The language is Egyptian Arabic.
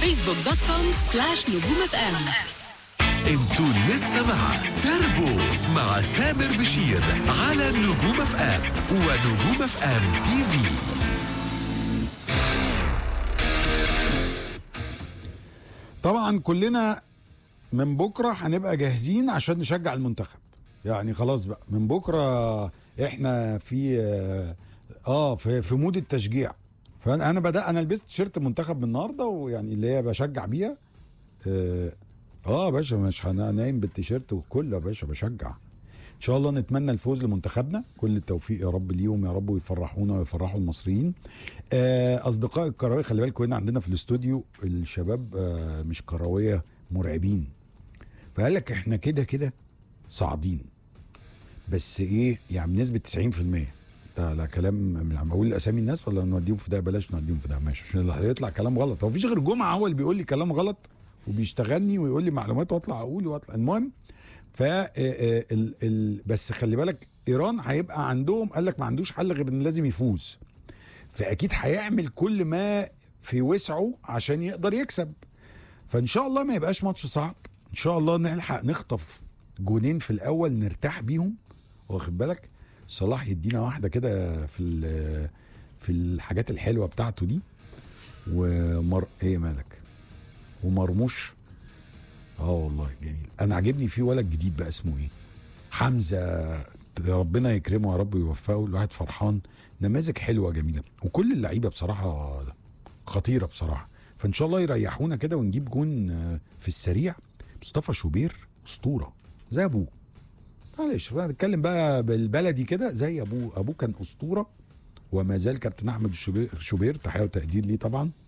فيسبوك دوت كوم سلاش نجوم اف ام انتوا لسه مع تربو مع تامر بشير على نجوم اف ام ونجوم اف ام تي في طبعا كلنا من بكره هنبقى جاهزين عشان نشجع المنتخب يعني خلاص بقى من بكره احنا في اه في, في مود التشجيع فانا انا بدأ انا لبست تيشيرت منتخب من النهارده ويعني اللي هي بشجع بيها اه اه يا باشا مش هنا- نايم بالتيشيرت وكله يا باشا بشجع ان شاء الله نتمنى الفوز لمنتخبنا كل التوفيق يا رب ليهم يا رب ويفرحونا ويفرحوا المصريين آه، اصدقائي الكرويه خلي بالكم هنا عندنا في الاستوديو الشباب آه، مش كرويه مرعبين فقال لك احنا كده كده صاعدين بس ايه يعني بنسبه 90% ده لا كلام من عم اقول اسامي الناس ولا نوديهم في ده بلاش نوديهم في ده ماشي عشان اللي هيطلع كلام غلط هو مفيش غير جمعه هو اللي بيقول لي كلام غلط وبيشتغلني ويقول لي معلومات واطلع اقول واطلع المهم ف آه، آه، ال- ال- بس خلي بالك ايران هيبقى عندهم قال لك ما عندوش حل غير ان لازم يفوز فاكيد هيعمل كل ما في وسعه عشان يقدر يكسب فان شاء الله ما يبقاش ماتش صعب ان شاء الله نلحق نخطف جونين في الاول نرتاح بيهم واخد بالك صلاح يدينا واحده كده في ال- في الحاجات الحلوه بتاعته دي ومر ايه مالك ومرموش اه والله جميل انا عاجبني في ولد جديد بقى اسمه ايه حمزه ربنا يكرمه يا رب ويوفقه الواحد فرحان نماذج حلوه جميله وكل اللعيبه بصراحه خطيره بصراحه فان شاء الله يريحونا كده ونجيب جون آه، في السريع مصطفى شوبير اسطوره زي ابوه معلش بقى نتكلم بقى بالبلدي كده زي ابوه ابوه كان اسطوره وما زال كابتن احمد الشوبير شوبير تحيه وتقدير ليه طبعا